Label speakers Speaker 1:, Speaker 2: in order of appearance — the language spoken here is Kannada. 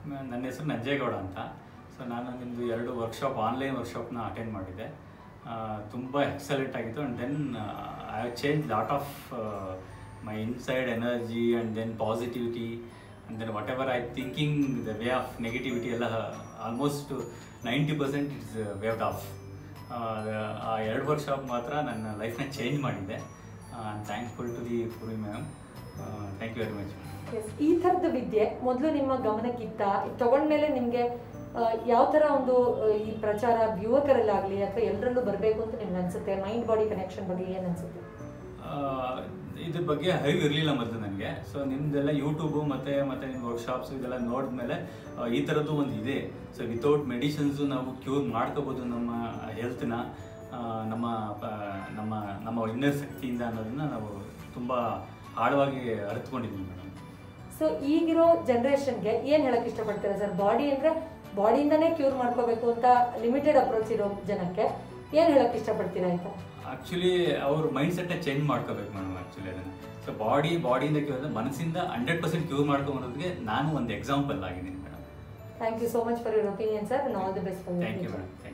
Speaker 1: ನನ್ನ ಹೆಸರು ನಂಜೇಗೌಡ ಅಂತ ಸೊ ನಾನು ನಿಮ್ಮದು ಎರಡು ವರ್ಕ್ಶಾಪ್ ಆನ್ಲೈನ್ ವರ್ಕ್ಶಾಪ್ನ ಅಟೆಂಡ್ ಮಾಡಿದ್ದೆ ತುಂಬ ಎಕ್ಸಲೆಂಟ್ ಆಗಿತ್ತು and then I have change lot of my inside energy and then positivity and then whatever I thinking the way of negativity ಎಲ್ಲ almost ninety percent it's waved off ಆ ಎರಡು ವರ್ಕ್ಶಾಪ್ ಮಾತ್ರ ನನ್ನ ಲೈಫ್ನ ಚೇಂಜ್ ಮಾಡಿದೆ thankful to the Puri ma'am thank you very much
Speaker 2: Yes. ಈ ಥರದ ವಿದ್ಯೆ ಮೊದಲು ನಿಮ್ಮ ಗಮನಕ್ಕಿತ್ತ ಇದು ತಗೊಂಡ್ಮೇಲೆ ನಿಮಗೆ ಯಾವ ಥರ ಒಂದು ಆ, ಈ ಪ್ರಚಾರ ಯುವಕರಲ್ಲಾಗಲಿ ಅಥವಾ ಎಲ್ಲರಲ್ಲೂ ಬರಬೇಕು ಅಂತ ನಿಮ್ಗೆ ಅನ್ಸುತ್ತೆ ಮೈಂಡ್ ಬಾಡಿ ಕನೆಕ್ಷನ್ ಬಗ್ಗೆ ಏನು ಅನ್ಸುತ್ತೆ
Speaker 1: ಆ, ಇದ್ರ ಬಗ್ಗೆ ಅರಿವು ಇರಲಿಲ್ಲ ಮೊದಲು ನನಗೆ ಸೊ ನಿಮ್ದೆಲ್ಲ ಯೂಟ್ಯೂಬು ಮತ್ತೆ ಮತ್ತೆ ನಿಮ್ಮ ವರ್ಕ್ಶಾಪ್ಸ್ ಇದೆಲ್ಲ ನೋಡಿದ್ಮೇಲೆ ಆ, ಈ ಥರದ್ದು ಒಂದು ಇದೆ ಸೊ ವಿತೌಟ್ ಮೆಡಿಸಿನ್ಸು ನಾವು ಕ್ಯೂರ್ ಮಾಡ್ಕೋಬೋದು ನಮ್ಮ ಹೆಲ್ತ್ನ ನಮ್ಮ ಆ, ನಮ್ಮ ನಮ್ಮ ಇನ್ನರ್ ಶಕ್ತಿಯಿಂದ ಅನ್ನೋದನ್ನ ನಾವು ತುಂಬ ಆಳವಾಗಿ ಅರಿತುಕೊಂಡಿದ್ದೀವಿ ಮೇಡಮ್
Speaker 2: ಸೊ ಈಗಿರೋ ಜನ್ರೇಷನ್ಗೆ ಏನು ಹೇಳಕ್ ಇಷ್ಟಪಡ್ತೀರಾ ಸರ್ ಬಾಡಿ ಅಂದರೆ ಬಾಡಿಯಿಂದನೇ ಕ್ಯೂರ್ ಮಾಡ್ಕೋಬೇಕು ಅಂತ ಲಿಮಿಟೆಡ್ ಅಪ್ರೋಚ್ ಇರೋ ಜನಕ್ಕೆ ಏನು ಹೇಳಕ್ ಇಷ್ಟಪಡ್ತೀರಾ ಆಯ್ತಾ
Speaker 1: ಆ್ಯಕ್ಚುಲಿ ಅವ್ರ ಮೈಂಡ್ ಸೆಟ್ನ ಚೇಂಜ್ ಮಾಡ್ಕೋಬೇಕು ಮೇಡಮ್ ಆ್ಯಕ್ಚುಲಿ ಅದನ್ನು ಸೊ ಬಾಡಿ ಬಾಡಿಯಿಂದ ಕ್ಯೂರ್ ಮನಸ್ಸಿಂದ ಹಂಡ್ರೆಡ್ ಪರ್ಸೆಂಟ್ ಕ್ಯೂರ್ ಮಾಡ್ಕೊಂಬರೋದಕ್ಕೆ ನಾನು ಒಂದು ಎಕ್ಸಾಂಪಲ್ ಆಗಿದ್ದೀನಿ madam
Speaker 2: thank you so much for your opinion sir all the best for
Speaker 1: thank you madam